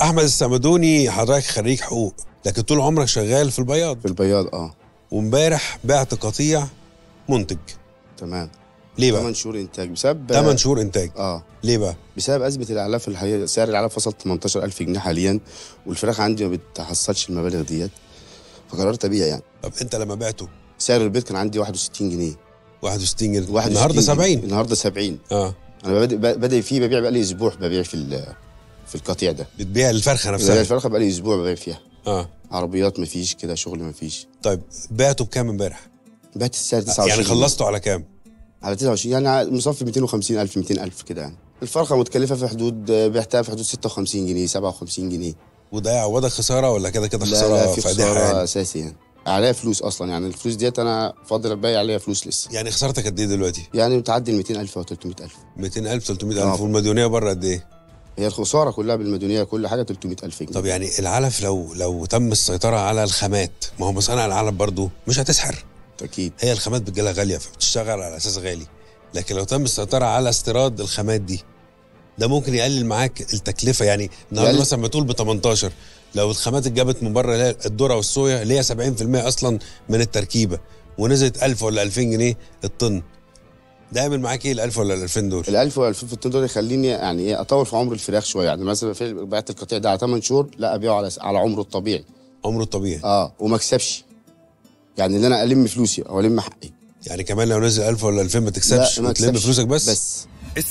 احمد السمدوني حضرتك خريج حقوق لكن طول عمرك شغال في البياض في البياض اه وامبارح بعت قطيع منتج تمام ليه بقى 8 شهور انتاج بسبب 8 شهور انتاج اه ليه بقى بسبب ازمه الاعلاف الحقيقه سعر الاعلاف وصل 18000 جنيه حاليا والفراخ عندي ما بتحصلش المبالغ ديت فقررت ابيع يعني طب انت لما بعته سعر البيض كان عندي 61 جنيه 61 جنيه 61 النهارده جنيه. 70 النهارده 70 اه انا بادئ بادئ فيه ببيع بقالي اسبوع ببيع في ال- في القطيع ده بتبيع الفرخه ببيع نفسها الفرخه بقالي اسبوع ببيع فيها اه عربيات مفيش كده شغل مفيش طيب بعته بكام امبارح بعت السعر 29 يعني جنيه. خلصته على كام على 29 يعني مصفي 250 الف 200 الف كده يعني الفرخه متكلفه في حدود بعتها في حدود 56 جنيه 57 جنيه وده يعوضك خساره ولا كده كده لا خساره لا في فادحه خساره يعني اساسي يعني عليها فلوس اصلا يعني الفلوس ديت انا فاضل ابيع عليها فلوس لسه يعني خسارتك قد ايه دلوقتي يعني متعدي ال 200000 او 300000 200000 300000 آه. والمديونيه بره قد ايه هي الخساره كلها بالمديونيه كل حاجه 300000 جنيه طب يعني العلف لو لو تم السيطره على الخامات ما هو مصانع العلف برضو مش هتسحر اكيد هي الخامات بتجيلها غاليه فبتشتغل على اساس غالي لكن لو تم السيطره على استيراد الخامات دي ده ممكن يقلل معاك التكلفه يعني النهارده يقلل. مثلا بتقول ب 18 لو الخامات اتجابت من بره اللي هي الذره والصويا اللي هي 70% اصلا من التركيبه ونزلت 1000 ولا 2000 جنيه الطن ده يعمل معاك ايه ال 1000 ولا ال 2000 دول؟ ال 1000 وال 2000 في الطن دول يخليني يعني ايه اطول في عمر الفراخ شويه يعني مثلا في بعت القطيع ده على 8 شهور لا ابيعه على على عمره الطبيعي عمره الطبيعي اه وما اكسبش يعني ان انا الم فلوسي او الم حقي يعني كمان لو نزل 1000 ولا 2000 ما تكسبش لا، ما وتلم أكسبش. فلوسك بس بس